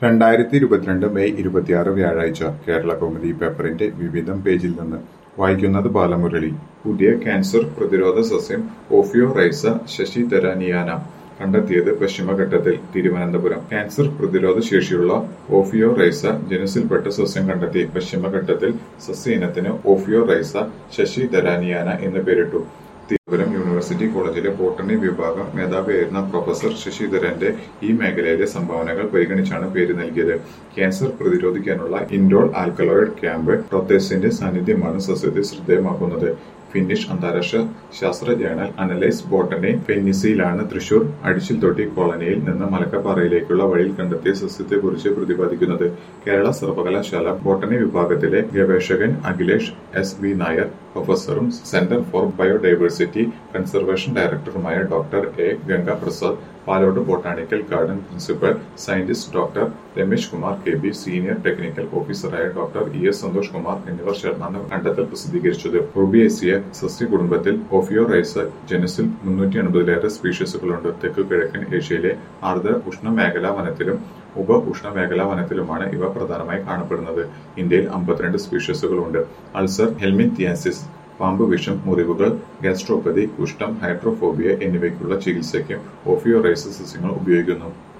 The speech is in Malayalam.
രണ്ടായിരത്തി ഇരുപത്തിരണ്ട് മെയ് ഇരുപത്തിയാറ് വ്യാഴാഴ്ച കേരള കൗമുദി പേപ്പറിന്റെ വിവിധം പേജിൽ നിന്ന് വായിക്കുന്നത് ബാലമുരളി പുതിയ ക്യാൻസർ പ്രതിരോധ സസ്യം ഓഫിയോ റൈസ ശശി തെരാനിയാന കണ്ടെത്തിയത് പശ്ചിമഘട്ടത്തിൽ തിരുവനന്തപുരം ക്യാൻസർ പ്രതിരോധ ശേഷിയുള്ള ഓഫിയോ റൈസ ജനുസിൽപ്പെട്ട സസ്യം കണ്ടെത്തി പശ്ചിമഘട്ടത്തിൽ സസ്യ ഇനത്തിന് ഓഫിയോ റൈസ ശശി തെരാനിയാന എന്ന് പേരിട്ടു തിരുവനന്തപുരം യൂണിവേഴ്സിറ്റി കോളേജിലെ ബോട്ടണി വിഭാഗം മേധാവിയായിരുന്ന പ്രൊഫസർ ശശിധരന്റെ ഈ മേഖലയിലെ സംഭാവനകൾ പരിഗണിച്ചാണ് പേര് നൽകിയത് ക്യാൻസർ പ്രതിരോധിക്കാനുള്ള ഇൻഡോൾ ആൽക്കലോയിഡ് ക്യാമ്പ് പ്രൊത്തേസിന്റെ സാന്നിധ്യമാണ് സസ്യത്തെ ശ്രദ്ധേയമാക്കുന്നത് ഫിന്നിഷ് അന്താരാഷ്ട്ര ശാസ്ത്ര ജേണൽ അനലൈസ് ബോട്ടണി ഫെന്നിസിയിലാണ് തൃശൂർ അടിച്ചിൽത്തൊട്ടി കോളനിയിൽ നിന്ന് മലക്കപ്പാറയിലേക്കുള്ള വഴിയിൽ കണ്ടെത്തിയ സസ്യത്തെക്കുറിച്ച് പ്രതിപാദിക്കുന്നത് കേരള സർവകലാശാല ബോട്ടണി വിഭാഗത്തിലെ ഗവേഷകൻ അഖിലേഷ് എസ് വി നായർ പ്രൊഫസറും സെന്റർ ഫോർ ബയോഡൈവേഴ്സിറ്റി കൺസർവേഷൻ ഡയറക്ടറുമായ doctor A Ganga Prasad Palode botanical garden principal scientist doctor Ramesh Kumar K B senior technical ഓഫീസറായ doctor E S Santhosh Kumar എന്നിവർ ചേർന്നാണ് കണ്ടെത്തൽ പ്രസിദ്ധീകരിച്ചത് റുബിയേസിയ സസ്യ കുടുംബത്തിൽ ഓഫിയോ റൈസ ജനസിൽ മുന്നൂറ്റി എൺപതിലേറെ സ്പീഷീസുകളുണ്ട് തെക്ക് കിഴക്കൻ ഏഷ്യയിലെ ആർദ്ര ഉഷ്ണമേഖലാ വനത്തിലും ഉപ ഉഷ്ണമേഖലാ വനത്തിലുമാണ് ഇവ പ്രധാനമായി കാണപ്പെടുന്നത് ഇന്ത്യയിൽ അമ്പത്തിരണ്ട് സ്പീഷീസുകളുണ്ട് അൾസർ ഹെൽമിത്തിയാസിസ് പാമ്പ് വിഷം മുറിവുകൾ ഗ്യാസ്ട്രോപ്പതി കുഷ്ഠം ഹൈഡ്രോഫോബിയ എന്നിവയ്ക്കുള്ള ചികിത്സയ്ക്കും ഓഫിയോറൈസസ് സസ്യങ്ങൾ ഉപയോഗിക്കുന്നു